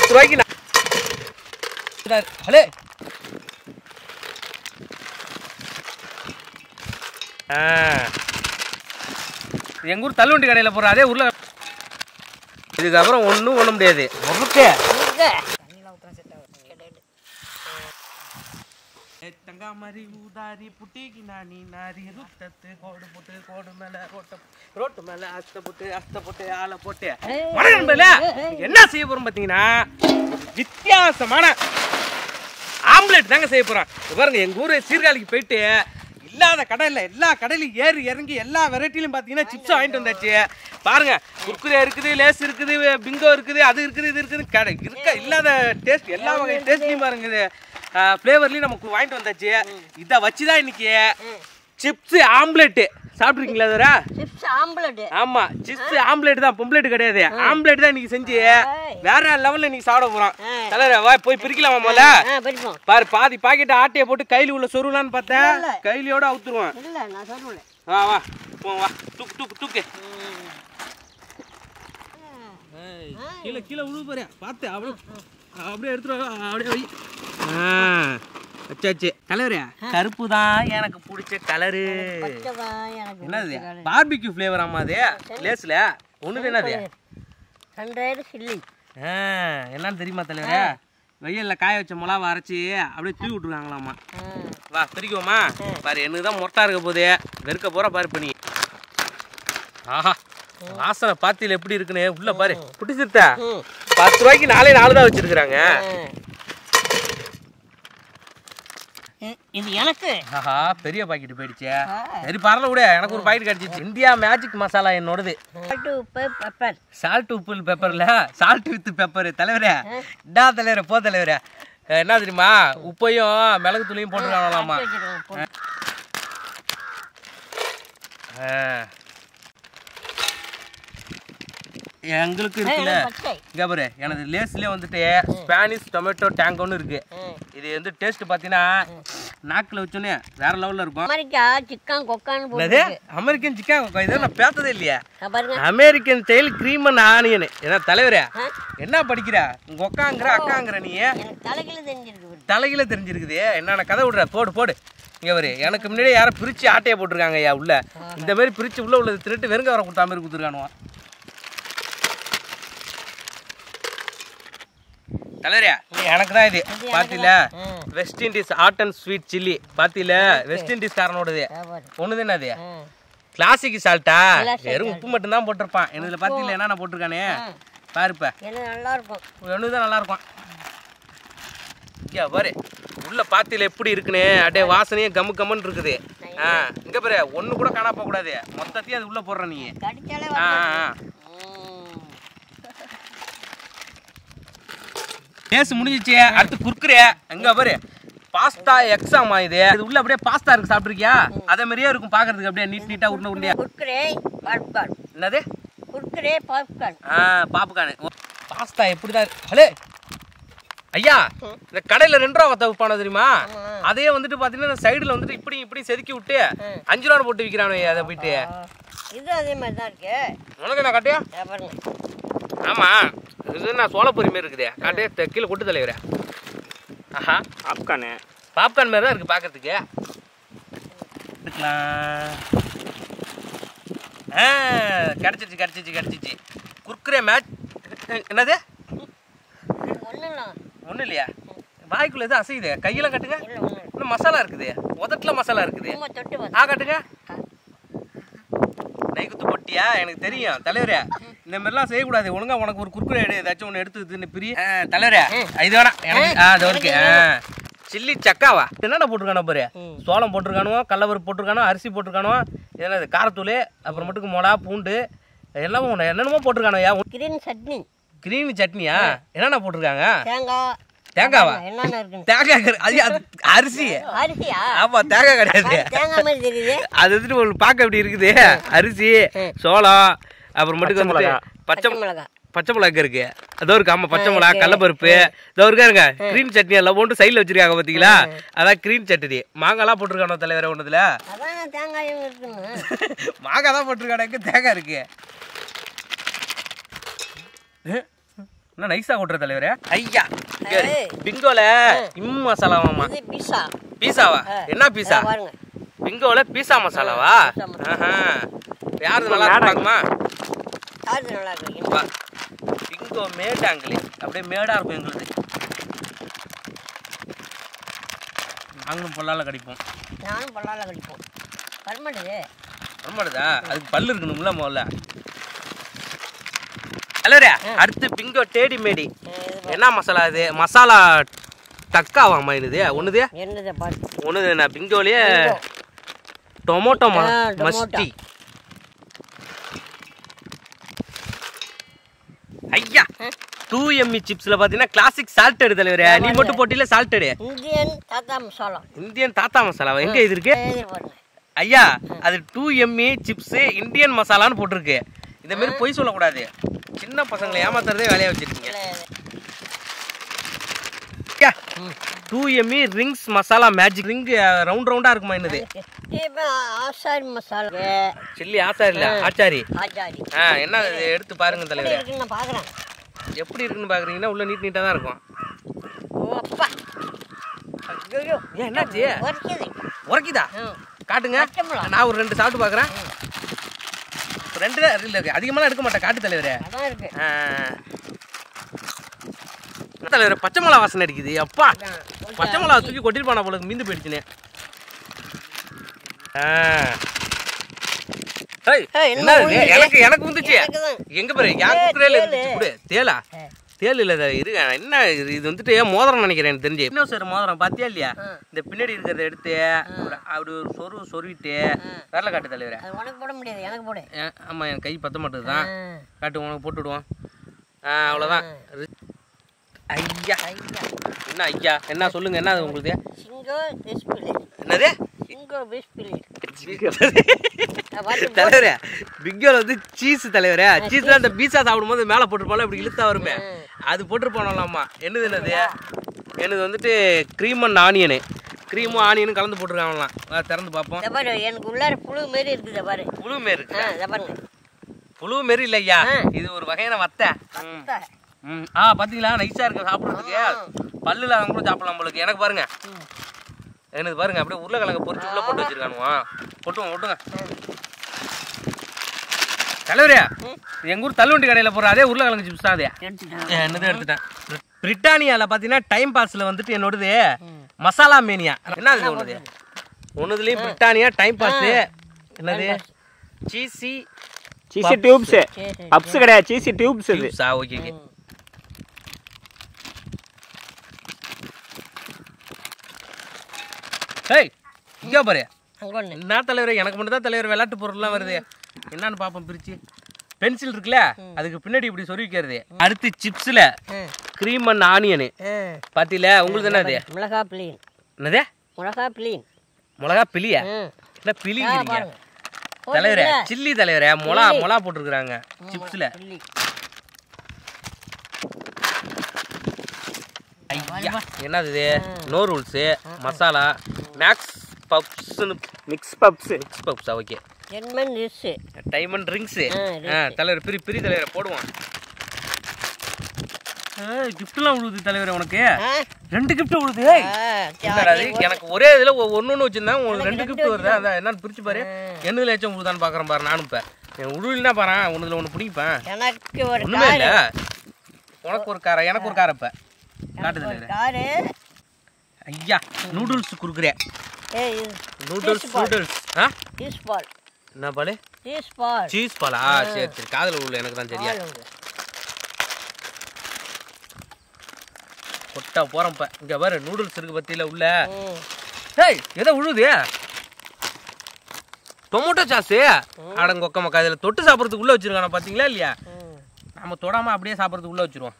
பத்து ரூபாய்க்கு நான் ஹலோ ஆ எங்கள் ஊர் தள்ளுவண்டி கடையில் போடுற அதே ஊரில் இதுக்கப்புறம் ஒன்றும் பண்ண முடியாது முறுக்கு தங்காமரி ஊதாரி புட்டிக்கு நானி நாரி ருத்தத்து கோடு போட்டு கோடு மேல ரோட்ட ரோட்டு மேல அஸ்த போட்டு அஸ்த போட்டு ஆளை போட்டு வணக்கம் நண்பர்களே. என்ன செய்ய போறோம் பாத்தீங்கன்னா வித்தியாசமான ஆம்லெட் தாங்க செய்ய போறோம் இங்க பாருங்க எங்க ஊரு சீர்காழிக்கு போயிட்டு இல்லாத கடையில் எல்லா கடையிலும் ஏறி இறங்கி எல்லா வெரைட்டிலையும் பார்த்தீங்கன்னா சிப்ஸ் வாங்கிட்டு வந்தாச்சு பாருங்க குர்குரே இருக்குது லேஸ் இருக்குது பிங்கோ இருக்குது அது இருக்குது இது இருக்குது கடை இருக்க இல்லாத டேஸ்ட் எல்லா வகை டேஸ்ட்லையும் பாருங்க இது ஃப்ளேவர்லையும் நமக்கு வாங்கிட்டு வந்தாச்சு இதை வச்சு தான் இன்னைக்கு சிப்ஸ் ஆம்லெட்டு சாப்பிட்ருக்கீங்களா அதரா சிப்ஸ் ஆம்பளட் ஆமா சிப்ஸ் ஆம்லெட் தான் பொம்ப்ளெட் கிடையாது ஆம்லெட் தான் இன்னைக்கு செஞ்சு வேற லெவல்ல இன்னைக்கு சாப்பிட போறோம் தலைவரே வா போய் பிரிக்கலாமா முதல்ல ஆ படிப்போம் பாரு பாதி பாக்கெட் ஆட்டையை போட்டு கையில உள்ள சொருவலான்னு பார்த்தேன் கையிலோட அவுத்துருவான் இல்லை நான் சொல்லுவேன் வா வா போ வா தூக்கு தூக்கு தூக்கு ஏய், கீழே கீழே விழுவு பாரு பார்த்து அப்படியே அப்படியே எடுத்துட்டு வா, அப்படியே வை ஆ வச்சாச்சு கலரு கருப்பு தான் எனக்கு பிடிச்ச கலரு பச்சைவா எனக்கு என்னது பார்பிக்யூ ஃப்ளேவர் ஆமா அது லேஸ்ல ஒன்று என்னது ரெண்டாயிரம் சில்லி ஆ என்னன்னு தெரியுமா தலைவரே வெயில்ல காய வச்ச மிளகாவை அரைச்சி அப்படியே தூவி விட்டுருக்காங்களாமா வா பிரிக்குவோமா பாரு எனக்கு தான் மொட்டா இருக்க போதே வெறுக்க போற பாரு பண்ணி ஆஹா வாசனை பாத்தியில எப்படி இருக்குன்னு உள்ள பாரு குட்டி சிறுத்தை பத்து ரூபாய்க்கு நாலே நாலு தான் வச்சிருக்காங்க இது எனக்கு ஆஹா பெரிய பாக்கெட் போயிடுச்சே சரி பரவாயில்ல விட எனக்கு ஒரு பாக்கெட் கிடைச்சிச்சு இந்தியா மேஜிக் மசாலா என்னோடது சால்ட்டு உப்பு பெப்பர் சால்ட் உப்பு பெப்பர்ல சால்ட் வித் பெப்பர் தலைவரே டா தலைவரே போ தலைவரே அஹ் என்ன தெரியுமா உப்பையும் மிளகு தூளையும் போட்டுருக்காங்களாமா வச்சுருக்கோம் ஆ. எங்களுக்கு இருக்குல்ல பச்சை இங்க பாரு எனது லேஸ்லயே வந்துட்டு ஸ்பானிஷ் டொமேட்டோ டேங்கோன்னு இருக்கு இது வந்து டேஸ்ட் பார்த்தீங்கன்னா நாக்கில் வச்சோன்னே வேற லெவல்ல இருக்கும் அமெரிக்கா சிக்கன் கொக்கான்னு என்னது போட்டு அமெரிக்கன் சிக்கன் இதை நான் பேத்ததே இல்லையா பாருங்க American style cream and onion ஏன்னா தலைவரே என்ன படிக்கிற உங்க அக்காங்கிற அக்காங்கிற நீ எனக்கு தலைகில தெரிஞ்சிருக்கு பாரு. தலையில தெரிஞ்சிருக்குது என்னென்ன கதை விடுற போடு போடு இங்க வரு எனக்கு முன்னாடி யாரோ பிரிச்சு ஆட்டையை போட்டிருக்காங்க ஐயா உள்ள இந்த மாதிரி பிரிச்சு உள்ள உள்ளது திருட்டு வெறுங்க வர கொடுத்தா மாதிரி கொடுத்துருக்கானுவா தலைவரே எனக்கு தான் இது பாத்தில West Indies hot and sweet chilli பாத்தில வெஸ்ட் இண்டீஸ் காரனோடது ஆ, பாரு. ஒன்று தானே அது ஆ. கிளாசிக் சால்ட்டா Classic வெறும் உப்பு மட்டும் தான் போட்டிருப்பான் எனக்கு பாத்தில என்னென்ன போட்டிருக்கானே பாருப்ப எனக்கு நல்லா இருக்கும் ஒன்று தான் நல்லா இருக்கும் இங்க பாரு உள்ள பாத்தியில எப்படி இருக்குன்னு அப்படியே வாசனையே கம்மு கம்முன்னு இருக்குது ஆ இங்க பாரு ஒண்ணு கூட காணா போக கூடாது மொத்தத்தையும் அது உள்ள போடுற நீ கடிச்சாலே ஆ வரும். ஆ ம். பேசு முடிஞ்சிச்சு அடுத்து குறுக்குறே எங்க பாரு பாஸ்தா எக்ஸாமா இது இது உள்ள அப்படியே பாஸ்தா இருக்கு சாப்பிட்ருக்கியா அதே மாதிரியே இருக்கும் பாக்குறதுக்கு அப்படியே நீட் நீட்டா உருண்டை உருண்டையா குர்குரே பாப்கார்ன் என்னது குர்குரே பாப்கார்ன் ஆ பாப்புக்கானு பாஸ்தா எப்படிதான் இருக்கு ஹலே ஐயா இந்த கடையில ரெண்டு ரூபா வத்த விற்பான தெரியுமா அதையே வந்துட்டு பாத்தீங்கன்னா சைடுல வந்துட்டு இப்படி இப்படி செதுக்கி விட்டு அஞ்சு ரூபா போட்டு விற்கிறானு அதை போயிட்டு இது அதே மாதிரி தான் இருக்கு உனக்கு நான் காட்டியா இதை பாருங்க ஆமா இது நான் சோளப்பொரி மாதிரி இருக்குதே காட்டே தெ- கீழே கொட்டு தலைவரே ஆஹா ஆப்கானு பாப்கார்ன் மாதிரி தான் இருக்கு பார்க்கறதுக்கு எடுக்கலாம் ஆ கிடச்சிச்சு கிடச்சிச்சு கிடச்சிச்சு குர்க்குரே மேட்ச் என்னது ஒன்றும் இல்லை ஒன்றும் இல்லையா வாய்க்குள்ள எதுவும் அசையுது கையெல்லாம் கட்டுங்க இல்லை ஒன்றும் இன்னும் மசாலா இருக்குது உதட்டுல மசாலா இருக்குது சும்மா தொட்டு பார்த்து ஆ காட்டுங்க நெய் குத்து பொட்டியா எனக்கு தெரியும் தலைவரே இந்த மாதிரிலாம் செய்யக்கூடாது ஒழுங்கா உனக்கு ஒரு குறுக்குறை எடு ஏதாச்சும் ஒன்று எடுத்து தின்னு பிரி ஆ, தலைவரே இது வேணாம் எனக்கு ஆ அது இருக்கு சில்லி சக்காவா என்னென்ன போட்டிருக்கானோ பாரு சோளம் போட்டிருக்கானுவோ கடலப்பருப்பு போட்டிருக்கானோ அரிசி போட்டிருக்கானோ என்னது காரத்தூள் அப்புறமேட்டுக்கு மிளகா பூண்டு எல்லாமே ஒன்று என்னென்னமோ போட்டிருக்கானோயா கிரீன் சட்னி கிரீன் சட்னியா என்னென்ன போட்டிருக்காங்க தேங்காய் தேங்காவா என்னென்ன இருக்குன்னு தேங்காய் கரு- அது அது அரிசி அரிசியா ஆமா தேங்காய் கிடையாது தேங்காய் மாதிரி தெரியுது அது வந்துட்டு உங்களுக்கு பார்க்க எப்படி இருக்குது அரிசி சோளம் அப்புறமேட்டுக்கு வந்துட்டு பச்சை பச்சை மிளகாய் பச்சை மிளகா இருக்கு அதோ இருக்கு ஆமா பச்சை மிளகா கடலப்பருப்பு இதோ இருக்கா இருங்க கிரீன் சட்னி எல்லாம் போட்டு சைடில் வச்சிருக்காங்க பாத்தீங்களா அதான் கிரீன் சட்னி மாங்காய்லாம் போட்டிருக்கானோ தலைவர ஒன்றுல அதான் தேங்காயும் இருக்குன்னு மாங்காய் தான் போட்டிருக்கானு தேங்காய் இருக்கு என்ன நைஸா கொட்டுற தலைவரே ஐயா இங்க இரு. ஏய். பிங்கோல இம் மசாலாவாமா இது பீஸா பீஸாவா ஆ. என்ன பீஸா இதோ பாருங்க பிங்கோல பீஸா மசாலாவா பீஸா மசாலா. ஆஹா. யாருது நல்லா இருக்கு பாக்குமா சார்ஜ் நல்லா இருக்கு வா. பிங்கோ மேட்டாங்களே அப்படியே மேடா இருக்கும் எங்களுக்கு நாங்களும் பொல்லால கடிப்போம் நானும் பல்லால கடிப்போம் வரமாட்டேது வரமாடுதா அதுக்கு பல்லு இருக்கணும்ல முதல்ல தலைவரே அடுத்து பிங்கோ டேடி மேடி என்ன மசாலா இது மசாலா தக்காவாமா இது ஒண்ணுது என்னதை பார்த்து ஒண்ணுது நான் பிங்கோலயே டொமோட்டோ ம- ஆ, டொமோட்டோ. மஸ்டி ஐயா டூ எம்மி சிப்ஸ்ல பாத்தீங்கன்னா கிளாசிக் சால்டட் தலைவரே நீ மட்டும் போட்டியில சால்டட் இந்தியன் தாத்தா மசாலா இந்தியன் தாத்தா மசாலாவா எங்க இது இருக்கு இது பாருங்க ஐயா அது டூ எம்மி சிப்ஸ் இந்தியன் மசாலான்னு போட்டிருக்கு இந்த மாதிரி பொய் சொல்லக்கூடாது சின்ன பசங்களை ஏமாத்துறதே வேலையா வச்சிருக்கீங்க too yummy rings masala magic ring round ரவுண்டா இருக்குமா என்னது இப்போ ஆசாரி மசாலா சில்லி ஆசாரி இல்ல ஆச்சாரி ஆச்சாரி ஆ என்ன இது எடுத்து பாருங்க எப்படி தலைவர் இருக்குன்னு நான் பார்க்குறேன் எப்படி இருக்குன்னு பாக்குறீங்கன்னா உள்ள நீட் நீட்டா தான் இருக்கும் ஓ அப்பா ஐயோ ஏன் என்னாச்சு வரைக்குது உரைக்குதா ம் காட்டுங்க பச்சை மிளகா. நான் ஒரு ரெண்டு சாப்பிட்டு பாக்குறேன் ரெண்டு தான் இல்ல அதிகமாலாம் எடுக்க மாட்டேன் காட்டு தலைவரே அதான் இருக்கு ஆ. என்ன தலைவர் பச்சை மிளகா வாசனை அடிக்குது அப்பா அதான். பச்சை மிளகா தூக்கி கொட்டிட்டு போனா போல மீந்து போயிடுச்சுனே ஆ. ஏய், ஏய், என்ன என்னமோ இது? வந்துச்சு. எனக்கு எனக்கு வந்துச்சு எனக்குதான். எங்க பாரு என் ஏய், குதிரையில தேளு. இருந்துச்சு குடு தேலா ஆ. தேல் இல்ல இது இரு என்ன இது இது வந்துட்டு மோதிரம் நினைக்கிறேன் எனக்கு தெரிஞ்சு இன்னும் சார் மோதிரம் பாத்தியா இல்லையா ஆ. இந்த பின்னாடி இருக்கிறத எடுத்து ஒரு அப்படி ஒரு சொரு சொருவிட்டு ஆ. வரல காட்டு தலைவரே அது உனக்கு போட முடியாது எனக்கு போடு ஏன், ஆமா என் கை பத்த மாட்டேது தான் ஆ. காட்டு உனக்கு போட்டு விடுவோம் ஆ அவ்வளோதான் ஐயா ஐயா என்ன ஐயா என்ன சொல்லுங்க என்ன அது உங்களுக்கு சிங்கோ டிஸ்பிளே என்னது சிங்கோ டிஸ்பிளே பார்த்து தலைவரே பிக்கோல வந்து சீஸ் தலைவரே சீஸ்ல அந்த பீஸா சாப்பிடும்போது மேலே போட்டுருப்போம்ல இப்படி இழுத்தா வருமே அது போட்டுருப்பானலாமா என்னது என்னது என்னது வந்துட்டு க்ரீம் அண்ட் ஆனியனு க்ரீமும் ஆனியனும் கலந்து போட்டுருக்காங்களாம் வா, திறந்து பார்ப்போம் இதை பாரு எனக்கு உள்ளார புழு மாரி இருக்குது பாரு புழு மாரி இருக்கு ஆ இதை பாருங்க புழு மாரி இல்லையா ஆ. இது ஒரு வகையான வத்தை ம். அத்தை. ம் ஆ பாத்தீங்களா நைஸா இருக்கு சாப்பிடுறதுக்கு பல்லுல அவங்க கூட சாப்பிடலாம் போலுக்கு எனக்கு பாருங்க ம். எனக்கு பாருங்க அப்படியே உருளைக்கிழங்கு பொரிச்சு உள்ள போட்டு வச்சிருக்கானுவா போட்டுங்க போட்டுங்க தலைவரே எங்க ஊர் தள்ளுவண்டி கடையில போற அதே உருளைக்கிழங்கு சிப்ஸ் தான் அதே எடுத்துட்டேன் என்னது எடுத்துட்டேன் பிரிட்டானியால பாத்தீங்கன்னா டைம் பாஸ்ல வந்துட்டு என்னோடது மசாலா மேனியா என்ன அது ஒண்ணுது ஒண்ணுதுலயும் பிரிட்டானியா டைம் பாஸ் என்னது சீசி சீசி டியூப்ஸ் சரி சரி பப்ஸ் கிடையாது சீசி டியூப்ஸ் இது டியூப்ஸா ஓகே ஓகே ஏய் இங்க பாரு அங்கே ஒன்று என்ன தலைவர் எனக்கு மட்டும் தான் தலைவர் விளையாட்டு பொருள்லாம் வருது என்னன்னு பாப்போம் பிரிச்சு பென்சில் இருக்குல்ல அதுக்கு பின்னாடி இப்படி சொருவிக்கிறது அடுத்து சிப்ஸ்ல ஆ க்ரீம் அண்ட் ஆனியனு ஆ பாத்தீல உங்களுக்கு என்னது மிளகா பிளீன் என்னது மிளகா பிளீன் மிளகா பிளியா ஆ என்ன பிளிங்கிறீங்க பாருங்க தலைவரே போட்டுக்கல. சில்லி தலைவரே மொளா மொளா போட்டிருக்காங்க சிப்ஸ்ல சில்லி. ஐயா என்னது இது நோ ரூல்ஸு மசாலா மேக்ஸ் பப்ஸ்னு மிக்ஸ் பப்ஸ் மிக்ஸ் பப்ஸா ஓகே ஜெர்மன் ரிஸ்ஸு டைமண்ட் ரிங்ஸு ஆ, ஆ தலைவர் பிரி பிரி தலைவரை போடுவோம் கிஃப்ட்லாம் விழுது தலைவர் உனக்கு ஆ ரெண்டு கிஃப்ட் விழுது ஆ, என்னடா இது? ஜாலி. எனக்கு ஒரே இதுல ஒன்னு ஒன்று வச்சிருந்தேன் உங்களுக்கு எனக்கு ரெண்டு ரெண்டு கிஃப்ட் வருது அதான் என்னன்னு பிரிச்சு பாரு என்னதுல ஏச்சும் விழுதான்னு பாக்குறேன் பாரு நானும் இப்ப என் உருவில்னா பாரு ஒண்ணுல ஒண்ணு பிடிப்பேன் எனக்கு ஒரு ஒண்ணுமே இல்ல காரு உனக்கு ஒரு காரை எனக்கு ஒரு காரை இப்ப காட்டு ஒரு தலைவர் காரு ஐயா நூடுல்ஸ் குடுக்குறேன் ஏய் இது நூடுல்ஸ் Cheese ball. நூடுல்ஸ் ஆ சீஸ் பால் என்ன பாலு சீஸ் பால் சீஸ் பாலா சரி சரி காதுல உள்ள எனக்கு தான் சரியா பால் உண்டு. கொட்டா போறேன் இப்ப இங்க பாரு நூடுல்ஸ் இருக்கு பத்தியில உள்ள ம் ஏய் எதை உழுது டொமேட்டோ சாஸ் அடங்க ஒக்க மக்கா இதுல தொட்டு சாப்பிட்றதுக்கு உள்ள வச்சிருக்கான பாத்தீங்களா இல்லையா ம் நம்ம தொடாம அப்படியே சாப்பிட்றதுக்கு உள்ள வச்சிருவோம்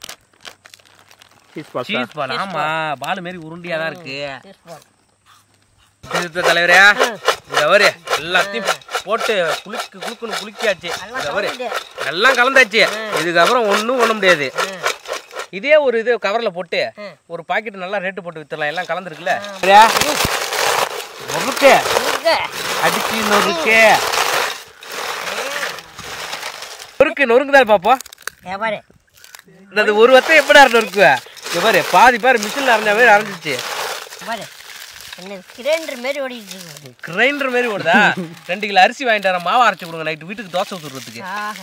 சீஸ் பாஸ்தா சீஸ் பால் ஆமா பால் மாரி உருண்டியா தான் இருக்கு சீஸ் பால் இது தலைவரே இந்த வரு எல்லாத்தையும் போட்டு குளிக்கு குளுக்குன்னு குளிக்காச்சு இந்த வரு எல்லாம் கலந்தாச்சு இதுக்கப்புறம் ஒன்றும் பண்ண முடியாது இதே ஒரு இது கவர்ல போட்டு ஒரு பாக்கெட் நல்லா ரேட்டு போட்டு வித்துடலாம் எல்லாம் கலந்துருக்குல்ல நொறுக்கு இங்க அடிச்சு நொறுக்கு நொறுக்கு நொறுங்குதா பாப்போம் ஏ பாரு அது ஒரு வருஷம் எப்படி அரைஞ்சு இருக்கு இங்க பாரு பாதி பாரு மிஷினில் அரைஞ்ச மாதிரி அரைஞ்சிச்சு பாரு என்ன கிரைண்டர் மாரி ஓடிட்டு இருக்கு கிரைண்டர் மாதிரி ஓடுதா ரெண்டு கிலோ அரிசி வாங்கிட்டு வரேன் மாவு அரைச்சி கொடுங்க நைட்டு வீட்டுக்கு தோசை சுடுறதுக்கு ஆஹா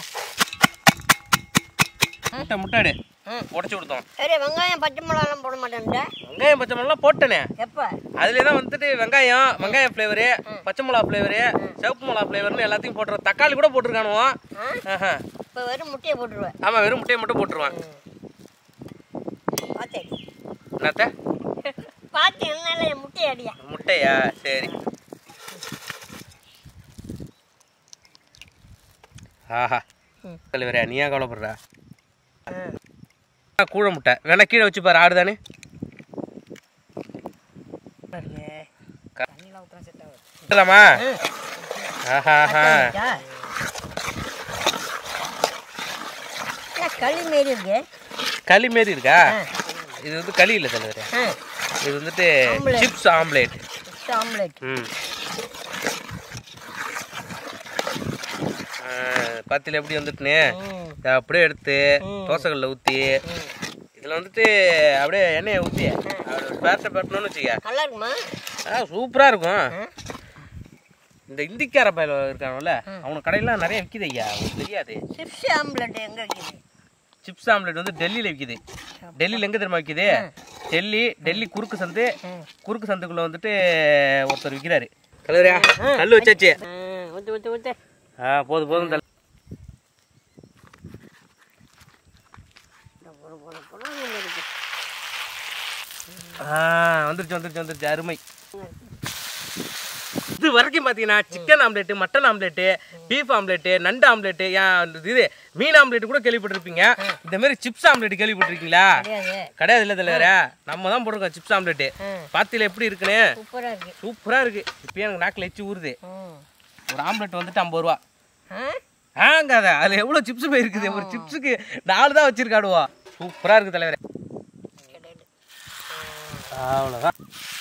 முட்டை முட்டாடு உடச்சி கொடுத்தோம் சரி வெங்காயம் பச்சை மிளகாலாம் போட மாட்டேன்ட்ட வெங்காயம் பச்சை மிளகாலாம் போட்டேனே எப்போ அதுல தான் வந்துட்டு வெங்காயம் வெங்காயம் ஃப்ளேவரு பச்சை மிளகா ஃப்ளேவரு சிவப்பு மிளகா ஃப்ளேவர்னு எல்லாத்தையும் போட்டுருவோம் தக்காளி கூட போட்டிருக்கானுவோ ஆஹா. இப்போ வெறும் முட்டையை போட்டுருவேன் ஆமா வெறும் முட்டையை மட்டும் போட்டுருவான் பார்த்தேன் என்னத்த பார்த்து என்னால என் முட்டையை அடியா முட்டையா சரி ஆஹா ம். தலைவரே நீ ஏன் கவலைப்படுற ஆ, கூழ முட்டை வேணா கீழே வச்சு பாரு ஆடுதானே விட்டுலாமா ஆஹா ஆஹா களி மாரி இருக்கு களி மாரி இருக்கா ஆ. இது வந்து களி இல்லை தலைவரே ஆ இது வந்துட்டு Omelette. சிப்ஸ் ஆம்லேட் ஆம்லெட் ம் பாத்தியில் எப்படி வந்துட்டுனே ம் இதை அப்படியே எடுத்து ம். தோசைகளில் ஊற்றி இதில் வந்துட்டு அப்படியே எண்ணெயை ஊற்றி பேரட்டை பேட்டணும்னு வச்சுக்க நல்லா இருக்குமா ஆ சூப்பராக இருக்கும் ஆ. இந்த இந்திக்கார பயில இருக்கானுல்ல அவனுக்கு கடையெல்லாம் நிறைய விற்கிது ஐயா உங்களுக்கு தெரியாது சிப்ஸ் ஆம்லெட் எங்க இருக்குது சிப்ஸ் ஆம்லெட் வந்து டெல்லியில் விற்கிது டெல்லியில் எங்கே தெரியுமா விற்கிது டெல்லி டெல்லி குறுக்கு சந்து குறுக்கு சந்துக்குள்ளே வந்துட்டு ஒருத்தர் விற்கிறாரு கலரியா கல் வச்சாச்சு ஊத்து ஊத்து ஊத்து ஆ போதும் போதும் தல போட போட போட இருக்கு ஆ வந்துருச்சு வந்துருச்சு வந்துருச்சு அருமை இது வரைக்கும் பார்த்தீங்கன்னா chicken omelette mutton omelette beef omelette நண்டு ஆம்லேட்டு ஏன் இது மீன் ஆம்லேட்டு கூட கேள்விப்பட்டிருப்பீங்க இந்த மாதிரி சிப்ஸ் ஆம்லேட் கேள்விப்பட்டிருக்கீங்களா கிடையாது கிடையாது இல்லை தலைவர நம்ம தான் போட்டிருக்கோம் சிப்ஸ் ஆம்லேட்டு ம். பாத்தியில் எப்படி இருக்குன்னு சூப்பரா இருக்கு சூப்பராக இருக்கு இப்போ எனக்கு நாக்கில் எச்சு ஊறுது ம் ஒரு ஆம்லேட் வந்துட்டு ஐம்பது ரூபா ஆ ஆங்காத அதில் எவ்வளோ சிப்ஸ் போயிருக்குது ஒரு சிப்ஸுக்கு நாலு தான் வச்சிருக்காடுவா சூப்பராக இருக்கு தலைவரே கிடையாது அவ்வளோதான்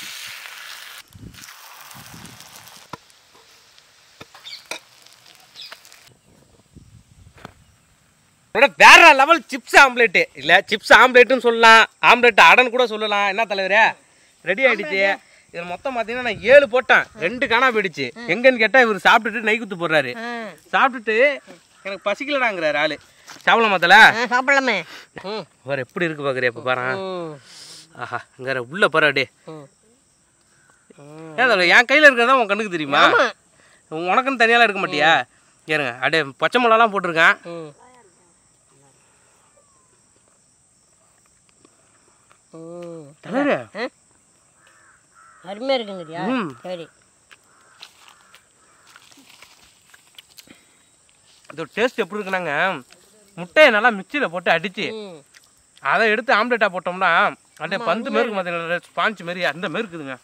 இதோட வேற லெவல் சிப்ஸ் ஆம்லேட்டு இல்லை சிப்ஸ் ஆம்லேட்டுன்னு சொல்லலாம் ஆம்லேட் அடன் கூட சொல்லலாம் என்ன தலைவரே ரெடி ஆயிடுச்சு இதில் மொத்தம் பார்த்தீங்கன்னா நான் ஏழு போட்டேன் ரெண்டு காணா போயிடுச்சு எங்கன்னு கேட்டால் இவர் சாப்பிட்டுட்டு நெய் குத்து போடுறாரு ஆ சாப்பிட்டுட்டு எனக்கு பசிக்கலடாங்கிறாரு ஆளு சாப்பிட மாத்தல ஆ, சாப்பிடலாமே ம் வேற எப்படி இருக்கு பாக்குறியா இப்ப பாரு ம் ஆஹா இங்க உள்ள பாரு அப்படியே ம் ஏன் தல, என் கையில இருக்கிறதா உன் கண்ணுக்கு தெரியுமா ஆமா உனக்குன்னு தனியாலாம் எடுக்க மாட்டியா ஏறுங்க அப்படியே பச்சை மிளகாலாம் போட்டிருக்கேன் ம் ம் தலைவரே, அருமையா இருக்குங்கறியா ம். சரி இதோட டேஸ்ட் எப்படி இருக்குனாங்க முட்டையை நல்லா மிக்சியில் போட்டு அடிச்சு ம் அதை எடுத்து ஆம்லேட்டா போட்டோம்னா அப்படியே பந்து மாரி இருக்கு பார்த்தீங்களா ஸ்பாஞ்ச் மாரி அந்த மாரி இருக்குதுங்க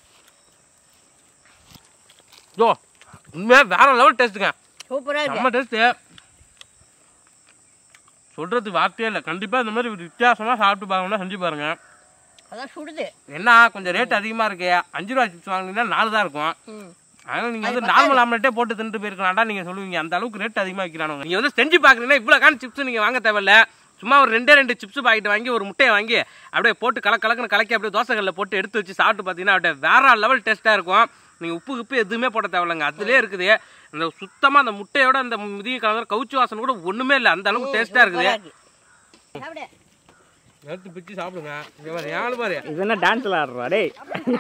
ஓ உண்மையாக வேற லெவல் டேஸ்ட்டுங்க சூப்பரா இருக்கு செம்ம டேஸ்ட்டு சொல்கிறதுக்கு வார்த்தையே இல்லை கண்டிப்பாக இந்த மாதிரி ஒரு வித்தியாசமாக சாப்பிட்டு பாருங்கன்னா செஞ்சு பாருங்க அதான் சுடுது என்ன கொஞ்சம் ரேட் அதிகமாக இருக்கு அஞ்சு ரூபா சிப்ஸ் வாங்கினீங்கன்னா நாலு தான் இருக்கும் ம் அதனால நீங்கள் வந்து நார்மல் ஆம்லெட்டே போட்டு தின்ட்டு போயிருக்கலாம்டா நீங்கள் சொல்லுவீங்க அந்த அளவுக்கு ரேட் அதிகமாக வைக்கிறானுங்க நீங்கள் வந்து செஞ்சு பார்க்குறீங்கன்னா இவ்வளோ கான் சிப்ஸ் நீங்கள் வாங்க தேவையில்ல சும்மா ஒரு ரெண்டே ரெண்டு சிப்ஸ் பாக்கெட் வாங்கி ஒரு முட்டையை வாங்கி அப்படியே போட்டு கலக்க கலக்குன்னு கலக்கி அப்படியே தோசைகளில் போட்டு எடுத்து வச்சு சாப்பிட்டு பார்த்தீங்கன்னா அப்படியே வேற லெவல் டேஸ்ட்டாக இருக்கும் நீங்கள் உப்பு உப்பு எதுவுமே போட தேவையில்லைங்க அதுலேயே இருக்குது அந்த சுத்தமாக அந்த முட்டையோட அந்த மிதிய கலந்து கவுச்சி வாசனை கூட ஒன்றுமே இல்லை அந்த அளவுக்கு டேஸ்ட்டாக இருக்குது சூப்பரா இருக்கு சாப்பிடு எடுத்து பிச்சு சாப்பிடுங்க இங்க பாரு யாரு பாரு இது என்ன டான்ஸ்ல ஆடுறா டேய்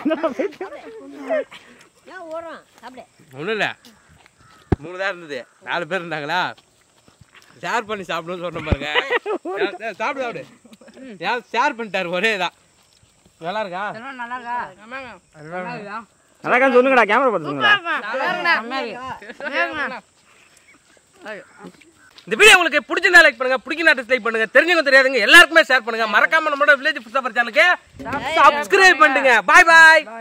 ஏன் ஓடுறோம் சாப்பிடு ஒன்றும் இல்லை மூணு தான் இருந்தது நாலு பேர் இருந்தாங்களா ஷேர் பண்ணி சாப்பிடணும்னு சொன்ன பாருங்க ஏ, ஏ, சாப்பிடு சாப்பிடு யார் ஷேர் பண்ணிட்டாரு ஒரே தான் நல்லா இருக்கா அதான் சொல்லுங்கடா கேமரா பார்த்து சொல்லுங்கடா இந்த வீடியோ உங்களுக்கு பிடிச்சிருந்தா லைக் பண்ணுங்க பிடிக்கினா டிஸ்லைக் பண்ணுங்க தெரிஞ்சவங்க தெரியாதுங்க எல்லாருக்குமே ஷேர் பண்ணுங்க மறக்காம நம்மளோட வில்லேஜ் புதுசா சேனலுக்கு சப்ஸ்கிரைப் பண்ணுங்க பாய் பாய்